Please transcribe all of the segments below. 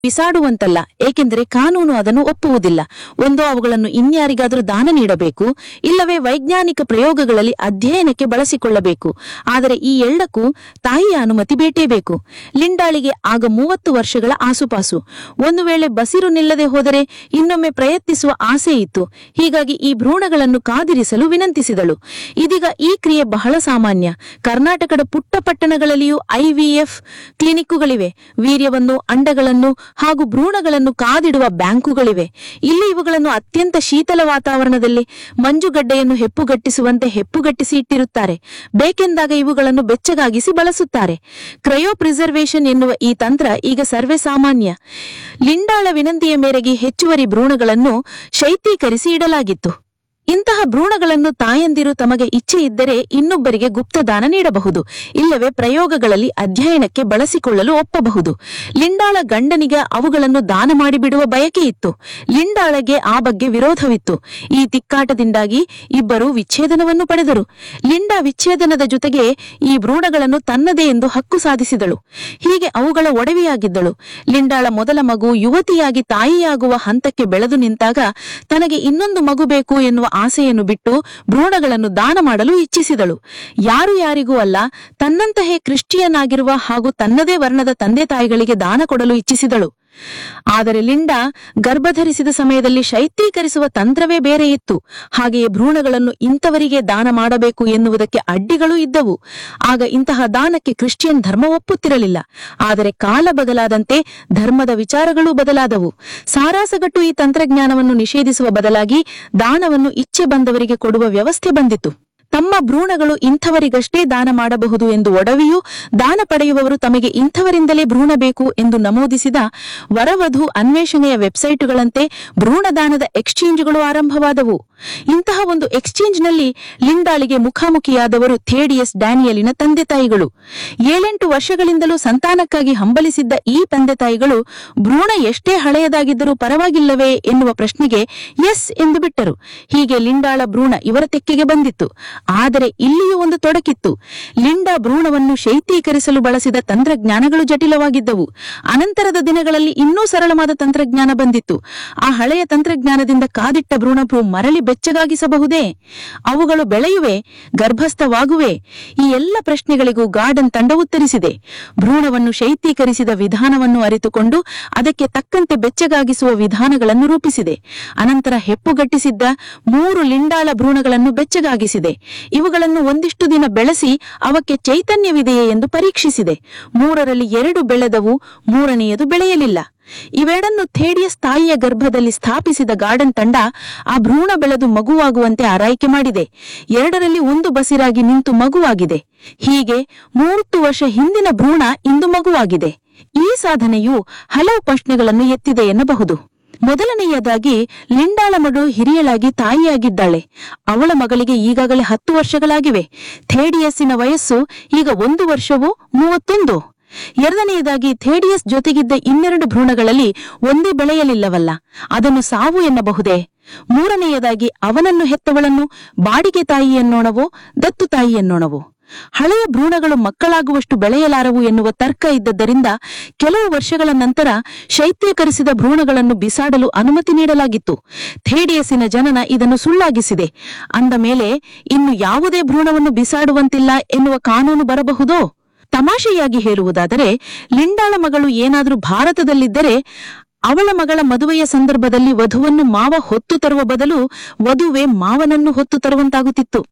ಬಿಸಾಡುವಂತಲ್ಲ ಏಕೆಂದರೆ ಕಾನೂನು ಅದನ್ನು ಒಪ್ಪುವುದಿಲ್ಲ ಒಂದೋ ಅವುಗಳನ್ನು ಇನ್ಯಾರಿಗಾದರೂ ದಾನ ನೀಡಬೇಕು ಇಲ್ಲವೇ ವೈಜ್ಞಾನಿಕ ಪ್ರಯೋಗಗಳಲ್ಲಿ ಅಧ್ಯಯನಕ್ಕೆ ಬಳಸಿಕೊಳ್ಳಬೇಕು ಆದರೆ ಈ ಎಳ್ಳಕ್ಕೂ ತಾಯಿಯ ಅನುಮತಿ ಬೇಕೇ ಬೇಕು ಲಿಂಡಾಳಿಗೆ ಆಗ ಮೂವತ್ತು ವರ್ಷಗಳ ಆಸುಪಾಸು ಒಂದು ವೇಳೆ ಬಸಿರು ನಿಲ್ಲದೆ ಹೋದರೆ ಇನ್ನೊಮ್ಮೆ ಪ್ರಯತ್ನಿಸುವ ಆಸೆ ಇತ್ತು ಹೀಗಾಗಿ ಈ ಭ್ರೂಣಗಳನ್ನು ಕಾದಿರಿಸಲು ವಿನಂತಿಸಿದಳು ಇದೀಗ ಈ ಕ್ರಿಯೆ ಬಹಳ ಸಾಮಾನ್ಯ ಕರ್ನಾಟಕದ ಪುಟ್ಟ ಪಟ್ಟಣಗಳಲ್ಲಿಯೂ ಐವಿಎಫ್ ಕ್ಲಿನಿಕ್ಕುಗಳಿವೆ ವೀರ್ಯವನ್ನು ಅಂಡಗಳನ್ನು ಹಾಗೂ ಭ್ರೂಣಗಳನ್ನು ಕಾದಿಡುವ ಬ್ಯಾಂಕುಗಳಿವೆ ಇಲ್ಲಿ ಇವುಗಳನ್ನು ಅತ್ಯಂತ ಶೀತಲ ವಾತಾವರಣದಲ್ಲಿ ಮಂಜುಗಡ್ಡೆಯನ್ನು ಹೆಪ್ಪುಗಟ್ಟಿಸುವಂತೆ ಹೆಪ್ಪುಗಟ್ಟಿಸಿ ಇಟ್ಟಿರುತ್ತಾರೆ ಬೇಕೆಂದಾಗ ಇವುಗಳನ್ನು ಬೆಚ್ಚಗಾಗಿಸಿ ಬಳಸುತ್ತಾರೆ ಕ್ರಯೋ ಪ್ರಿಸರ್ವೇಷನ್ ಎನ್ನುವ ಈ ತಂತ್ರ ಈಗ ಸರ್ವೇ ಸಾಮಾನ್ಯ ಲಿಂಡಾಳ ವಿನಂತಿಯ ಮೇರೆಗೆ ಹೆಚ್ಚುವರಿ ಭ್ರೂಣಗಳನ್ನು ಶೈತ್ಯೀಕರಿಸಿ ಇಡಲಾಗಿತ್ತು ಇಂತಹ ಭ್ರೂಣಗಳನ್ನು ತಾಯಂದಿರು ತಮಗೆ ಇಚ್ಛೆ ಇದ್ದರೆ ಇನ್ನೊಬ್ಬರಿಗೆ ಗುಪ್ತದಾನ ನೀಡಬಹುದು ಇಲ್ಲವೇ ಪ್ರಯೋಗಗಳಲ್ಲಿ ಅಧ್ಯಯನಕ್ಕೆ ಬಳಸಿಕೊಳ್ಳಲು ಒಪ್ಪಬಹುದು ಲಿಂಡಾಳ ಗಂಡನಿಗೆ ಅವುಗಳನ್ನು ದಾನ ಮಾಡಿಬಿಡುವ ಬಯಕೆ ಇತ್ತು ಲಿಂಡಾಳಗೆ ಆ ಬಗ್ಗೆ ವಿರೋಧವಿತ್ತು ಈ ತಿಕ್ಕಾಟದಿಂದಾಗಿ ಇಬ್ಬರು ವಿಚ್ಛೇದನವನ್ನು ಪಡೆದರು ಲಿಂಡಾ ವಿಚ್ಛೇದನದ ಜೊತೆಗೆ ಈ ಭ್ರೂಣಗಳನ್ನು ತನ್ನದೇ ಎಂದು ಹಕ್ಕು ಸಾಧಿಸಿದಳು ಹೀಗೆ ಅವುಗಳ ಒಡವೆಯಾಗಿದ್ದಳು ಲಿಂಡಾಳ ಮೊದಲ ಮಗು ಯುವತಿಯಾಗಿ ತಾಯಿಯಾಗುವ ಹಂತಕ್ಕೆ ಬೆಳೆದು ನಿಂತಾಗ ತನಗೆ ಇನ್ನೊಂದು ಮಗು ಬೇಕು ಎನ್ನುವ ಆಸೆಯನ್ನು ಬಿಟ್ಟು ಭ್ರೂಣಗಳನ್ನು ದಾನ ಮಾಡಲು ಇಚ್ಛಿಸಿದಳು ಯಾರು ಯಾರಿಗೂ ಅಲ್ಲ ತನ್ನಂತಹೇ ಕ್ರಿಶ್ಚಿಯನ್ ಆಗಿರುವ ಹಾಗೂ ತನ್ನದೇ ವರ್ಣದ ತಂದೆ ತಾಯಿಗಳಿಗೆ ದಾನ ಕೊಡಲು ಇಚ್ಛಿಸಿದಳು ಆದರೆ ಲಿಂಡಾ ಗರ್ಭಧರಿಸಿದ ಸಮಯದಲ್ಲಿ ಶೈತ್ಯೀಕರಿಸುವ ತಂತ್ರವೇ ಬೇರೆ ಇತ್ತು ಹಾಗೆಯೇ ಭ್ರೂಣಗಳನ್ನು ಇಂಥವರಿಗೆ ದಾನ ಮಾಡಬೇಕು ಎನ್ನುವುದಕ್ಕೆ ಅಡ್ಡಿಗಳೂ ಇದ್ದವು ಆಗ ಇಂತಹ ದಾನಕ್ಕೆ ಕ್ರಿಶ್ಚಿಯನ್ ಧರ್ಮ ಒಪ್ಪುತ್ತಿರಲಿಲ್ಲ ಆದರೆ ಕಾಲ ಬದಲಾದಂತೆ ಧರ್ಮದ ವಿಚಾರಗಳೂ ಬದಲಾದವು ಸಾರಾಸಗಟ್ಟು ಈ ತಂತ್ರಜ್ಞಾನವನ್ನು ನಿಷೇಧಿಸುವ ಬದಲಾಗಿ ದಾನವನ್ನು ಇಚ್ಛೆ ಬಂದವರಿಗೆ ಕೊಡುವ ವ್ಯವಸ್ಥೆ ಬಂದಿತು ತಮ್ಮ ಭ್ರೂಣಗಳು ಇಂಥವರಿಗಷ್ಟೇ ದಾನ ಮಾಡಬಹುದು ಎಂದು ಒಡವಿಯೂ ದಾನ ಪಡೆಯುವವರು ತಮಗೆ ಇಂಥವರಿಂದಲೇ ಭ್ರೂಣ ಬೇಕು ಎಂದು ನಮೂದಿಸಿದ ವರವಧು ಅನ್ವೇಷಣೆಯ ವೆಬ್ಸೈಟುಗಳಂತೆ ಭ್ರೂಣದಾನದ ಎಕ್ಸ್ಚೇಂಜ್ಗಳು ಆರಂಭವಾದವು ಇಂತಹ ಒಂದು ಎಕ್ಸ್ಚೇಂಜ್ನಲ್ಲಿ ಲಿಂಡಾಳಿಗೆ ಮುಖಾಮುಖಿಯಾದವರು ಥೇಡಿಯಸ್ ಡ್ಯಾನಿಯಲಿನ ತಂದೆ ತಾಯಿಗಳು ಏಳೆಂಟು ವರ್ಷಗಳಿಂದಲೂ ಸಂತಾನಕ್ಕಾಗಿ ಹಂಬಲಿಸಿದ್ದ ಈ ತಂದೆ ತಾಯಿಗಳು ಭ್ರೂಣ ಎಷ್ಟೇ ಹಳೆಯದಾಗಿದ್ದರೂ ಪರವಾಗಿಲ್ಲವೇ ಎನ್ನುವ ಪ್ರಶ್ನೆಗೆ ಎಸ್ ಎಂದು ಬಿಟ್ಟರು ಹೀಗೆ ಲಿಂಡಾಳ ಭ್ರೂಣ ಇವರ ತೆಕ್ಕೆಗೆ ಬಂದಿತ್ತು ಆದರೆ ಇಲ್ಲಿಯೂ ಒಂದು ತೊಡಕಿತ್ತು ಲಿಂಡಾ ಭ್ರೂಣವನ್ನು ಶೈತ್ಯೀಕರಿಸಲು ಬಳಸಿದ ತಂತ್ರಜ್ಞಾನಗಳು ಜಟಿಲವಾಗಿದ್ದವು ಅನಂತರದ ದಿನಗಳಲ್ಲಿ ಇನ್ನೂ ಸರಳವಾದ ತಂತ್ರಜ್ಞಾನ ಬಂದಿತ್ತು ಆ ಹಳೆಯ ತಂತ್ರಜ್ಞಾನದಿಂದ ಕಾದಿಟ್ಟ ಭ್ರೂಣವು ಮರಳಿ ಬೆಚ್ಚಗಾಗಿಸಬಹುದೇ ಅವುಗಳು ಬೆಳೆಯುವೆ ಗರ್ಭಸ್ಥವಾಗುವೆ ಈ ಎಲ್ಲ ಪ್ರಶ್ನೆಗಳಿಗೂ ಗಾರ್ಡನ್ ತಂಡ ಉತ್ತರಿಸಿದೆ ಭ್ರೂಣವನ್ನು ಶೈತ್ಯೀಕರಿಸಿದ ವಿಧಾನವನ್ನು ಅರಿತುಕೊಂಡು ಅದಕ್ಕೆ ತಕ್ಕಂತೆ ಬೆಚ್ಚಗಾಗಿಸುವ ವಿಧಾನಗಳನ್ನು ರೂಪಿಸಿದೆ ಅನಂತರ ಹೆಪ್ಪುಗಟ್ಟಿಸಿದ್ದ ಮೂರು ಲಿಂಡಾಳ ಭ್ರೂಣಗಳನ್ನು ಬೆಚ್ಚಗಾಗಿಸಿದೆ ಇವುಗಳನ್ನು ಒಂದಿಷ್ಟು ದಿನ ಬೆಳೆಸಿ ಅವಕ್ಕೆ ಚೈತನ್ಯವಿದೆಯೇ ಎಂದು ಪರೀಕ್ಷಿಸಿದೆ ಮೂರರಲ್ಲಿ ಎರಡು ಬೆಳೆದವು ಮೂರನೆಯದು ಬೆಳೆಯಲಿಲ್ಲ ಇವೆರಡನ್ನು ಥೇಡಿಯಸ್ ತಾಯಿಯ ಗರ್ಭದಲ್ಲಿ ಸ್ಥಾಪಿಸಿದ ಗಾರ್ಡನ್ ತಂಡ ಆ ಭ್ರೂಣ ಬೆಳೆದು ಮಗುವಾಗುವಂತೆ ಆರೈಕೆ ಮಾಡಿದೆ ಎರಡರಲ್ಲಿ ಒಂದು ಬಸಿರಾಗಿ ನಿಂತು ಮಗುವಾಗಿದೆ ಹೀಗೆ ಮೂವತ್ತು ವರ್ಷ ಹಿಂದಿನ ಭ್ರೂಣ ಇಂದು ಮಗುವಾಗಿದೆ ಈ ಸಾಧನೆಯು ಹಲವು ಪ್ರಶ್ನೆಗಳನ್ನು ಎತ್ತಿದೆ ಎನ್ನಬಹುದು ಮೊದಲನೆಯದಾಗಿ ಲಿಂಡಾಳ ಮಗಳು ಹಿರಿಯಳಾಗಿ ತಾಯಿಯಾಗಿದ್ದಾಳೆ ಅವಳ ಮಗಳಿಗೆ ಈಗಾಗಲೇ ಹತ್ತು ವರ್ಷಗಳಾಗಿವೆ ಥೇಡಿಯಸ್ಸಿನ ವಯಸ್ಸು ಈಗ ಒಂದು ವರ್ಷವೂ ಮೂವತ್ತೊಂದು ಎರಡನೆಯದಾಗಿ ಥೇಡಿಯಸ್ ಜೊತೆಗಿದ್ದ ಇನ್ನೆರಡು ಭ್ರೂಣಗಳಲ್ಲಿ ಒಂದೇ ಬೆಳೆಯಲಿಲ್ಲವಲ್ಲ ಅದನ್ನು ಸಾವು ಎನ್ನಬಹುದೇ ಮೂರನೆಯದಾಗಿ ಅವನನ್ನು ಹೆತ್ತವಳನ್ನು ಬಾಡಿಗೆ ತಾಯಿ ಎನ್ನೋಣವೋ ದತ್ತು ತಾಯಿ ಎನ್ನೋಣವೋ ಹಳೆಯ ಭ್ರೂಣಗಳು ಮಕ್ಕಳಾಗುವಷ್ಟು ಬೆಳೆಯಲಾರವು ಎನ್ನುವ ತರ್ಕ ಇದ್ದದ್ದರಿಂದ ಕೆಲವು ವರ್ಷಗಳ ನಂತರ ಶೈತ್ಯೀಕರಿಸಿದ ಭ್ರೂಣಗಳನ್ನು ಬಿಸಾಡಲು ಅನುಮತಿ ನೀಡಲಾಗಿತ್ತು ಥೇಡಿಯಸ್ಸಿನ ಜನನ ಇದನ್ನು ಸುಳ್ಳಾಗಿಸಿದೆ ಅಂದ ಮೇಲೆ ಇನ್ನು ಯಾವುದೇ ಭ್ರೂಣವನ್ನು ಬಿಸಾಡುವಂತಿಲ್ಲ ಎನ್ನುವ ಕಾನೂನು ಬರಬಹುದೋ ತಮಾಷೆಯಾಗಿ ಹೇಳುವುದಾದರೆ ಲಿಂಡಾಳ ಮಗಳು ಏನಾದರೂ ಭಾರತದಲ್ಲಿದ್ದರೆ ಅವಳ ಮಗಳ ಮದುವೆಯ ಸಂದರ್ಭದಲ್ಲಿ ವಧುವನ್ನು ಮಾವ ಹೊತ್ತು ತರುವ ಬದಲು ವಧುವೆ ಮಾವನನ್ನು ಹೊತ್ತು ತರುವಂತಾಗುತ್ತಿತ್ತು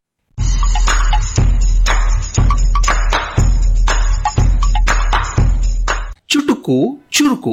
ಚುಟುಕು ಚುರುಕು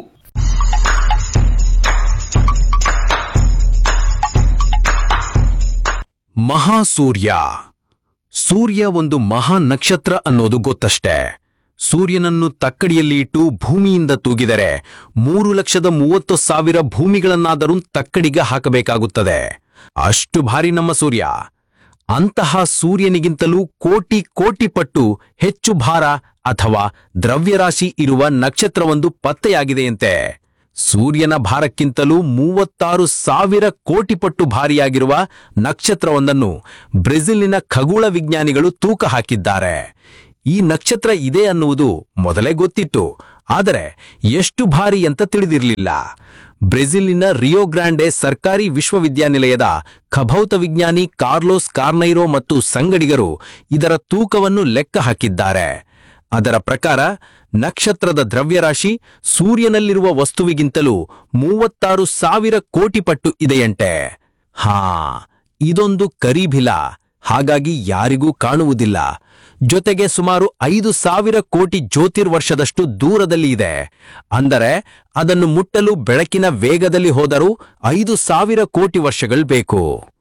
ಮಹಾಸೂರ್ಯ ಸೂರ್ಯ ಒಂದು ಮಹಾ ನಕ್ಷತ್ರ ಅನ್ನೋದು ಗೊತ್ತಷ್ಟೇ ಸೂರ್ಯನನ್ನು ತಕ್ಕಡಿಯಲ್ಲಿ ಇಟ್ಟು ಭೂಮಿಯಿಂದ ತೂಗಿದರೆ ಮೂರು ಲಕ್ಷದ ಮೂವತ್ತು ಸಾವಿರ ಭೂಮಿಗಳನ್ನಾದರೂ ತಕ್ಕಡಿಗೆ ಹಾಕಬೇಕಾಗುತ್ತದೆ ಅಷ್ಟು ಭಾರಿ ನಮ್ಮ ಸೂರ್ಯ ಅಂತಹ ಸೂರ್ಯನಿಗಿಂತಲೂ ಕೋಟಿ ಕೋಟಿ ಪಟ್ಟು ಹೆಚ್ಚು ಭಾರ ಅಥವಾ ದ್ರವ್ಯರಾಶಿ ಇರುವ ನಕ್ಷತ್ರವೊಂದು ಪತ್ತೆಯಾಗಿದೆಯಂತೆ ಸೂರ್ಯನ ಭಾರಕ್ಕಿಂತಲೂ ಮೂವತ್ತಾರು ಸಾವಿರ ಕೋಟಿ ಪಟ್ಟು ಭಾರಿಯಾಗಿರುವ ನಕ್ಷತ್ರವೊಂದನ್ನು ಬ್ರೆಜಿಲಿನ ಖಗೋಳ ವಿಜ್ಞಾನಿಗಳು ತೂಕ ಹಾಕಿದ್ದಾರೆ ಈ ನಕ್ಷತ್ರ ಇದೆ ಅನ್ನುವುದು ಮೊದಲೇ ಗೊತ್ತಿತ್ತು ಆದರೆ ಎಷ್ಟು ಭಾರಿ ಅಂತ ತಿಳಿದಿರಲಿಲ್ಲ ಬ್ರೆಜಿಲಿನ ರಿಯೋ ಗ್ರಾಂಡೆ ಸರ್ಕಾರಿ ವಿಶ್ವವಿದ್ಯಾನಿಲಯದ ಖಭೌತ ವಿಜ್ಞಾನಿ ಕಾರ್ಲೋಸ್ ಕಾರ್ನೈರೋ ಮತ್ತು ಸಂಗಡಿಗರು ಇದರ ತೂಕವನ್ನು ಲೆಕ್ಕ ಹಾಕಿದ್ದಾರೆ ಅದರ ಪ್ರಕಾರ ನಕ್ಷತ್ರದ ದ್ರವ್ಯರಾಶಿ ಸೂರ್ಯನಲ್ಲಿರುವ ವಸ್ತುವಿಗಿಂತಲೂ ಮೂವತ್ತಾರು ಸಾವಿರ ಕೋಟಿ ಪಟ್ಟು ಇದೆಯಂತೆ ಹಾ ಇದೊಂದು ಕರಿಭಿಲ ಹಾಗಾಗಿ ಯಾರಿಗೂ ಕಾಣುವುದಿಲ್ಲ ಜೊತೆಗೆ ಸುಮಾರು ಐದು ಸಾವಿರ ಕೋಟಿ ಜ್ಯೋತಿರ್ವರ್ಷದಷ್ಟು ದೂರದಲ್ಲಿ ಇದೆ ಅಂದರೆ ಅದನ್ನು ಮುಟ್ಟಲು ಬೆಳಕಿನ ವೇಗದಲ್ಲಿ ಹೋದರೂ ಐದು ಸಾವಿರ ಕೋಟಿ ವರ್ಷಗಳು ಬೇಕು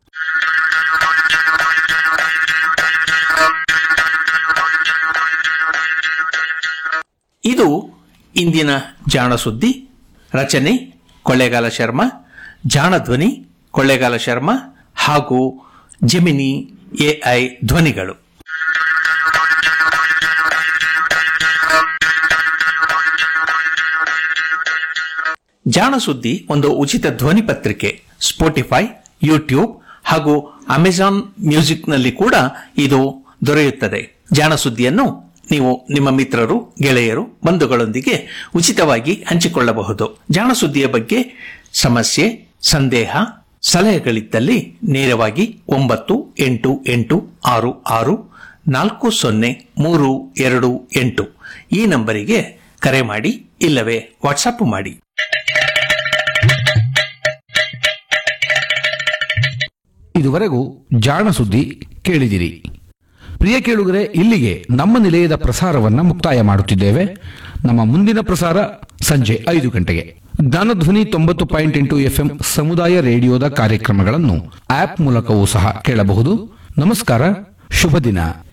ಇದು ಇಂದಿನ ಜಾಣ ಸುದ್ದಿ ರಚನೆ ಕೊಳ್ಳೇಗಾಲ ಶರ್ಮಾ ಜಾಣ ಧ್ವನಿ ಕೊಳ್ಳೇಗಾಲ ಶರ್ಮಾ ಹಾಗೂ ಜೆಮಿನಿ ಎಐ ಧ್ವನಿಗಳು ಜಾಣ ಸುದ್ದಿ ಒಂದು ಉಚಿತ ಧ್ವನಿ ಪತ್ರಿಕೆ ಸ್ಪೋಟಿಫೈ ಯೂಟ್ಯೂಬ್ ಹಾಗೂ ಅಮೆಜಾನ್ ಮ್ಯೂಸಿಕ್ನಲ್ಲಿ ಕೂಡ ಇದು ದೊರೆಯುತ್ತದೆ ಜಾಣ ಸುದ್ದಿಯನ್ನು ನೀವು ನಿಮ್ಮ ಮಿತ್ರರು ಗೆಳೆಯರು ಬಂಧುಗಳೊಂದಿಗೆ ಉಚಿತವಾಗಿ ಹಂಚಿಕೊಳ್ಳಬಹುದು ಜಾಣ ಸುದ್ದಿಯ ಬಗ್ಗೆ ಸಮಸ್ಯೆ ಸಂದೇಹ ಸಲಹೆಗಳಿದ್ದಲ್ಲಿ ನೇರವಾಗಿ ಒಂಬತ್ತು ಎಂಟು ಎಂಟು ಆರು ಆರು ನಾಲ್ಕು ಸೊನ್ನೆ ಮೂರು ಎರಡು ಎಂಟು ಈ ನಂಬರಿಗೆ ಕರೆ ಮಾಡಿ ಇಲ್ಲವೇ ವಾಟ್ಸಪ್ ಮಾಡಿ ಇದುವರೆಗೂ ಜಾಣ ಸುದ್ದಿ ಕೇಳಿದಿರಿ ಪ್ರಿಯ ಕೇಳುಗರೆ ಇಲ್ಲಿಗೆ ನಮ್ಮ ನಿಲಯದ ಪ್ರಸಾರವನ್ನ ಮುಕ್ತಾಯ ಮಾಡುತ್ತಿದ್ದೇವೆ ನಮ್ಮ ಮುಂದಿನ ಪ್ರಸಾರ ಸಂಜೆ ಐದು ಗಂಟೆಗೆ ಜ್ಞಾನಧ್ವನಿ ತೊಂಬತ್ತು ಪಾಯಿಂಟ್ ಎಂಟು ಎಫ್ಎಂ ಸಮುದಾಯ ರೇಡಿಯೋದ ಕಾರ್ಯಕ್ರಮಗಳನ್ನು ಆಪ್ ಮೂಲಕವೂ ಸಹ ಕೇಳಬಹುದು ನಮಸ್ಕಾರ ಶುಭ ದಿನ